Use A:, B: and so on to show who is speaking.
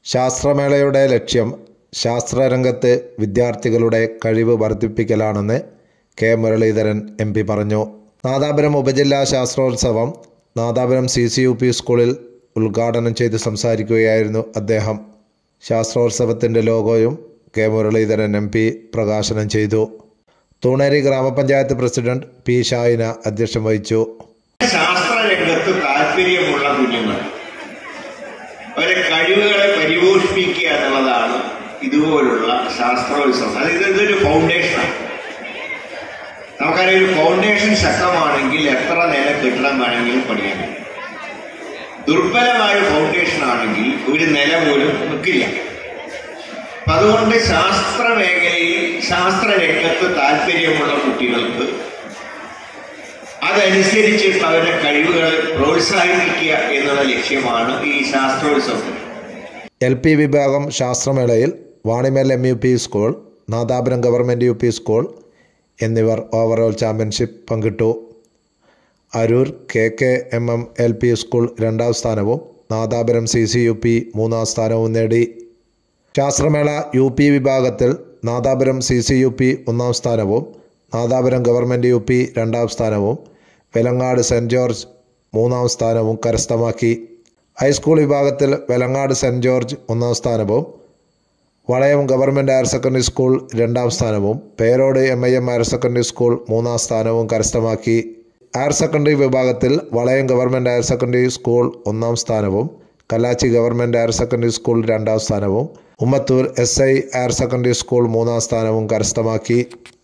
A: ശാസ്ത്രമേളയുടെ ലക്ഷ്യം ശാസ്ത്രരംഗത്ത് വിദ്യാർത്ഥികളുടെ കഴിവ് വർദ്ധിപ്പിക്കലാണെന്ന് കെ മുരളീധരൻ എം പി പറഞ്ഞു നാദാപുരം ഉപജില്ലാ ശാസ്ത്രോത്സവം Nadapuram C C U P സ്കൂളിൽ ഉദ്ഘാടനം ചെയ്ത് സംസാരിക്കുകയായിരുന്നു അദ്ദേഹം ശാസ്ത്രോത്സവത്തിൻ്റെ ലോഗോയും കെ മുരളീധരൻ എം പി പ്രകാശനം ചെയ്തു തൂണേരി ഗ്രാമപഞ്ചായത്ത് പ്രസിഡന്റ് പി ഷായിന അധ്യക്ഷം വഹിച്ചു
B: ശാസ്ത്രരംഗത്ത് താല്പര്യമുള്ള കുഞ്ഞുങ്ങൾ അവരെ കഴിവുകളെ പരിപോഷിപ്പിക്കുക എന്നുള്ളതാണ് ഇതുപോലുള്ള ശാസ്ത്രോത്സവം അത് ഇത് ഇതൊരു ഫൗണ്ടേഷനാണ് നമുക്കറിയാം ഒരു ഫൗണ്ടേഷൻ ശക്തമാണെങ്കിൽ എത്ര നില കെട്ടിടം വേണമെങ്കിലും പണിയാൻ കഴിയും ദുർബലമായ ഫൗണ്ടേഷൻ ആണെങ്കിൽ ഒരു നില പോലും നിൽക്കില്ല അപ്പൊ അതുകൊണ്ട് ശാസ്ത്ര മേഖലയിൽ ശാസ്ത്രരംഗത്ത് താല്പര്യമുള്ള കുട്ടികൾക്ക് അതനുസരിച്ചിട്ട് അവരുടെ കഴിവുകളെ പ്രോത്സാഹിപ്പിക്കുക എന്നുള്ള ലക്ഷ്യമാണ് ഈ ശാസ്ത്രോത്സവത്തിന്
A: എൽ പി വിഭാഗം ശാസ്ത്രമേളയിൽ Vanimel M U P school Nadapuram government U P school എന്നിവർ ഓവറോൾ ചാമ്പ്യൻഷിപ്പ് പങ്കിട്ടു Arur K K M M L P school രണ്ടാം സ്ഥാനവും Nadapuram C C U P മൂന്നാം സ്ഥാനവും നേടി ശാസ്ത്രമേള യു പി വിഭാഗത്തിൽ Nadapuram C C U P ഒന്നാം സ്ഥാനവും നാദാപുരം ഗവൺമെൻറ് യു പി രണ്ടാം സ്ഥാനവും വെലങ്ങാട് സെൻറ് ജോർജ് മൂന്നാം സ്ഥാനവും കരസ്ഥമാക്കി ഹൈസ്കൂൾ വിഭാഗത്തിൽ വെലങ്ങാട് സെൻറ് ജോർജ് ഒന്നാം സ്ഥാനവും വളയം ഗവൺമെൻറ് ഹയർ സെക്കൻഡറി സ്കൂൾ രണ്ടാം സ്ഥാനവും Perode M I M higher secondary school മൂന്നാം സ്ഥാനവും കരസ്ഥമാക്കി ഹയർ സെക്കൻഡറി വിഭാഗത്തിൽ വളയം ഗവൺമെൻറ് ഹയർ സെക്കൻഡറി സ്കൂൾ ഒന്നാം സ്ഥാനവും Kallachi government higher secondary school രണ്ടാം സ്ഥാനവും Ummathur S I higher secondary school മൂന്നാം സ്ഥാനവും കരസ്ഥമാക്കി